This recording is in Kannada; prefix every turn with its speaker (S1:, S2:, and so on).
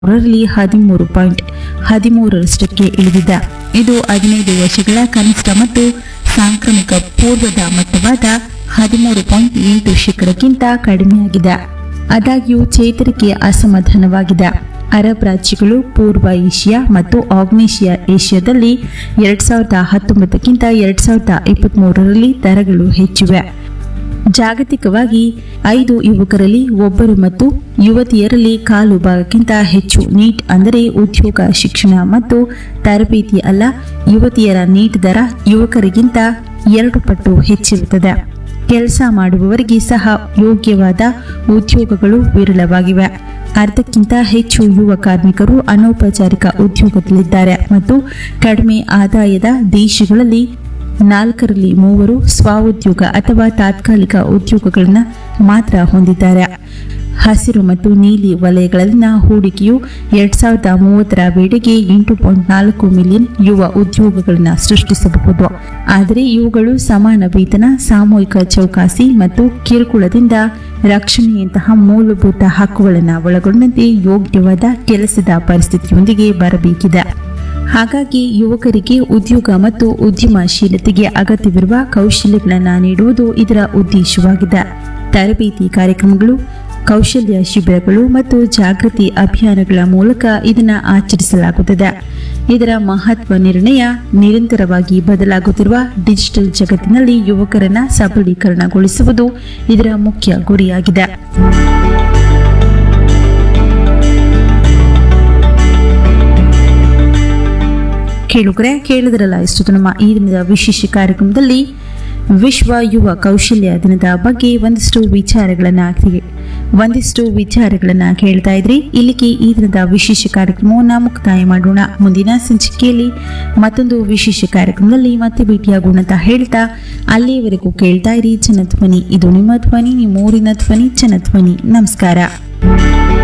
S1: ಮೂರರಲ್ಲಿ ಹದಿಮೂರು ಪಾಯಿಂಟ್ ಹದಿಮೂರರಷ್ಟಕ್ಕೆ ಇಳಿದಿದೆ ಇದು ಹದಿನೈದು ವರ್ಷಗಳ ಕನಿಷ್ಠ ಮತ್ತು ಸಾಂಕ್ರಾಮಿಕ ಪೂರ್ವದ ಮಟ್ಟವಾದ ಹದಿಮೂರು ಪಾಯಿಂಟ್ ಎಂಟು ಶೇಕಡಕ್ಕಿಂತ ಕಡಿಮೆಯಾಗಿದೆ ಆದಾಗ್ಯೂ ಚೇತರಿಕೆ ಅಸಮಾಧಾನವಾಗಿದೆ ಅರಬ್ ರಾಜ್ಯಗಳು ಪೂರ್ವ ಏಷ್ಯಾ ಮತ್ತು ಆಗ್ನೇಷಿಯಾ ಏಷ್ಯಾದಲ್ಲಿ ಎರಡ್ ಸಾವಿರದ ಹತ್ತೊಂಬತ್ತಕ್ಕಿಂತ ಎರಡ್ ಸಾವಿರದ ಇಪ್ಪತ್ತ್ಮೂರರಲ್ಲಿ ದರಗಳು ಹೆಚ್ಚಿವೆ ಜಾಗತಿಕವಾಗಿ ಐದು ಯುವಕರಲ್ಲಿ ಒಬ್ಬರು ಮತ್ತು ಯುವತಿಯರಲ್ಲಿ ಕಾಲು ಭಾಗಕ್ಕಿಂತ ಹೆಚ್ಚು ನೀಟ್ ಅಂದರೆ ಉದ್ಯೋಗ ಶಿಕ್ಷಣ ಮತ್ತು ತರಬೇತಿ ಅಲ್ಲ ಯುವತಿಯರ ನೀಟ್ ದರ ಯುವಕರಿಗಿಂತ ಎರಡು ಪಟ್ಟು ಹೆಚ್ಚಿರುತ್ತದೆ ಕೆಲಸ ಮಾಡುವವರಿಗೆ ಸಹ ಯೋಗ್ಯವಾದ ಉದ್ಯೋಗಗಳು ವಿರಳವಾಗಿವೆ ಅರ್ಧಕ್ಕಿಂತ ಹೆಚ್ಚು ಯುವ ಕಾರ್ಮಿಕರು ಅನೌಪಚಾರಿಕ ಉದ್ಯೋಗದಲ್ಲಿದ್ದಾರೆ ಮತ್ತು ಕಡಿಮೆ ಆದಾಯದ ದೇಶಗಳಲ್ಲಿ ನಾಲ್ಕರಲ್ಲಿ ಮೂವರು ಸ್ವಉದ್ಯೋಗ ಅಥವಾ ತಾತ್ಕಾಲಿಕ ಉದ್ಯೋಗಗಳನ್ನು ಮಾತ್ರ ಹೊಂದಿದ್ದಾರೆ ಹಸಿರು ಮತ್ತು ನೀಲಿ ವಲಯಗಳಲ್ಲಿನ ಹೂಡಿಕೆಯು ಎರಡ್ ಸಾವಿರದ ಮೂವತ್ತರ ವೇಳೆಗೆ ಎಂಟು ಪಾಯಿಂಟ್ ನಾಲ್ಕು ಮಿಲಿಯನ್ ಯುವ ಉದ್ಯೋಗಗಳನ್ನು ಸೃಷ್ಟಿಸಬಹುದು ಆದರೆ ಇವುಗಳು ಸಮಾನ ವೇತನ ಸಾಮೂಹಿಕ ಚೌಕಾಸಿ ಮತ್ತು ಕಿರುಕುಳದಿಂದ ರಕ್ಷಣೆಯಂತಹ ಮೂಲಭೂತ ಹಕ್ಕುಗಳನ್ನು ಒಳಗೊಂಡಂತೆ ಯೋಗ್ಯವಾದ ಕೆಲಸದ ಪರಿಸ್ಥಿತಿಯೊಂದಿಗೆ ಬರಬೇಕಿದೆ ಹಾಗಾಗಿ ಯುವಕರಿಗೆ ಉದ್ಯೋಗ ಮತ್ತು ಉದ್ಯಮಶೀಲತೆಗೆ ಅಗತ್ಯವಿರುವ ಕೌಶಲ್ಯಗಳನ್ನು ನೀಡುವುದು ಇದರ ಉದ್ದೇಶವಾಗಿದೆ ತರಬೇತಿ ಕಾರ್ಯಕ್ರಮಗಳು ಕೌಶಲ್ಯ ಶಿಬಿರಗಳು ಮತ್ತು ಜಾಗೃತಿ ಅಭಿಯಾನಗಳ ಮೂಲಕ ಇದನ್ನು ಆಚರಿಸಲಾಗುತ್ತದೆ ಇದರ ಮಹತ್ವ ನಿರ್ಣಯ ನಿರಂತರವಾಗಿ ಬದಲಾಗುತ್ತಿರುವ ಡಿಜಿಟಲ್ ಜಗತ್ತಿನಲ್ಲಿ ಯುವಕರನ್ನ ಸಬಲೀಕರಣಗೊಳಿಸುವುದು ಇದರ ಮುಖ್ಯ ಗುರಿಯಾಗಿದೆ ಕೇಳುಗರೆ ಕೇಳಿದ್ರಲ್ಲ ಇಷ್ಟು ನಮ್ಮ ಈ ದಿನದ ವಿಶೇಷ ಕಾರ್ಯಕ್ರಮದಲ್ಲಿ ವಿಶ್ವ ಯುವ ಕೌಶಲ್ಯ ದಿನದ ಬಗ್ಗೆ ಒಂದಿಷ್ಟು ವಿಚಾರಗಳನ್ನ ಒಂದಿಷ್ಟು ವಿಚಾರಗಳನ್ನ ಕೇಳ್ತಾ ಇದ್ರಿ ಇಲ್ಲಿಗೆ ಈ ದಿನದ ವಿಶೇಷ ಕಾರ್ಯಕ್ರಮವನ್ನ ಮುಕ್ತಾಯ ಮಾಡೋಣ ಮುಂದಿನ ಸಂಚಿಕೆಯಲ್ಲಿ ಮತ್ತೊಂದು ವಿಶೇಷ ಕಾರ್ಯಕ್ರಮದಲ್ಲಿ ಮತ್ತೆ ಭೇಟಿಯಾಗೋಣ ಅಂತ ಹೇಳ್ತಾ ಅಲ್ಲಿಯವರೆಗೂ ಕೇಳ್ತಾ ಇರಿ ಜನಧ್ವನಿ ಇದು ನಿಮ್ಮ ಧ್ವನಿ ನಿಮ್ಮ ಊರಿನ ಧ್ವನಿ ಜನಧ್ವನಿ ನಮಸ್ಕಾರ